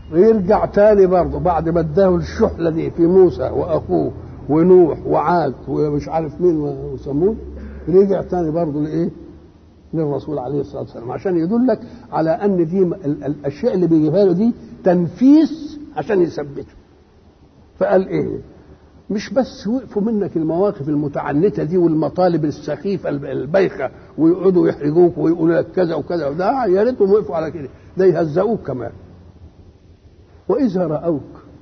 ويرجع تاني برضه بعد ما اداه الشحنه دي في موسى واخوه ونوح وعاد ومش عارف مين وثمود رجع تاني برضه لايه؟ للرسول عليه الصلاه والسلام عشان يدلك على ان دي ال- الاشياء اللي بيجيبها له دي تنفيس عشان يثبته فقال ايه؟ مش بس وقفوا منك المواقف المتعنته دي والمطالب السخيفه الب- البايخه ويقعدوا يحرجوك ويقولوا لك كذا وكذا ده يا ريتهم وقفوا على كده ده يهزئوك كمان واذا راوك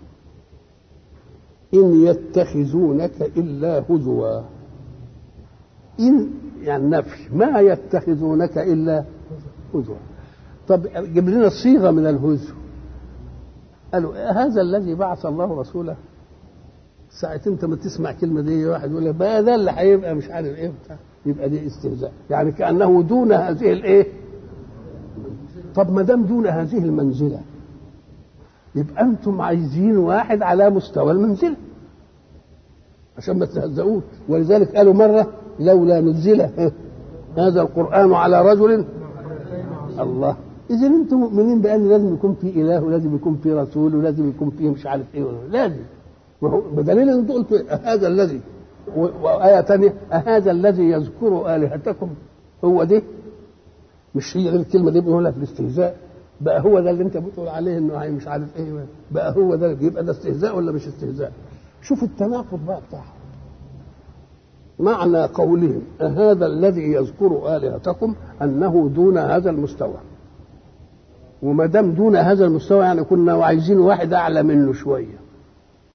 ان يتخذونك الا هزوا ان يعني نفي ما يتخذونك الا هزوا طب جيب لنا صيغه من الهزو قالوا هذا الذي بعث الله رسوله ساعة انت ما تسمع كلمة دي واحد يقول لك بقى ده اللي هيبقى مش عارف ايه بتاع يبقى دي استهزاء يعني كأنه دون هذه الايه طب ما دام دون هذه المنزلة يبقى انتم عايزين واحد على مستوى المنزلة عشان ما تهزئوش ولذلك قالوا مرة لولا نزل هذا القرآن على رجل الله إذا أنتم مؤمنين بأن لازم يكون في إله ولازم يكون في رسول ولازم يكون في مش عارف إيه لازم وهو بدليل أن قلت هذا الذي و- وآية ثانية أهذا الذي يذكر آلهتكم هو ده مش هي غير الكلمة دي بنقولها في الاستهزاء بقى هو ده اللي أنت بتقول عليه إنه هي مش عارف إيه بقى هو ده يبقى ده استهزاء ولا مش استهزاء شوف التناقض بقى بتاعهم معنى قولهم أهذا الذي يذكر آلهتكم أنه دون هذا المستوى وما دام دون هذا المستوى يعني كنا عايزين واحد أعلى منه شوية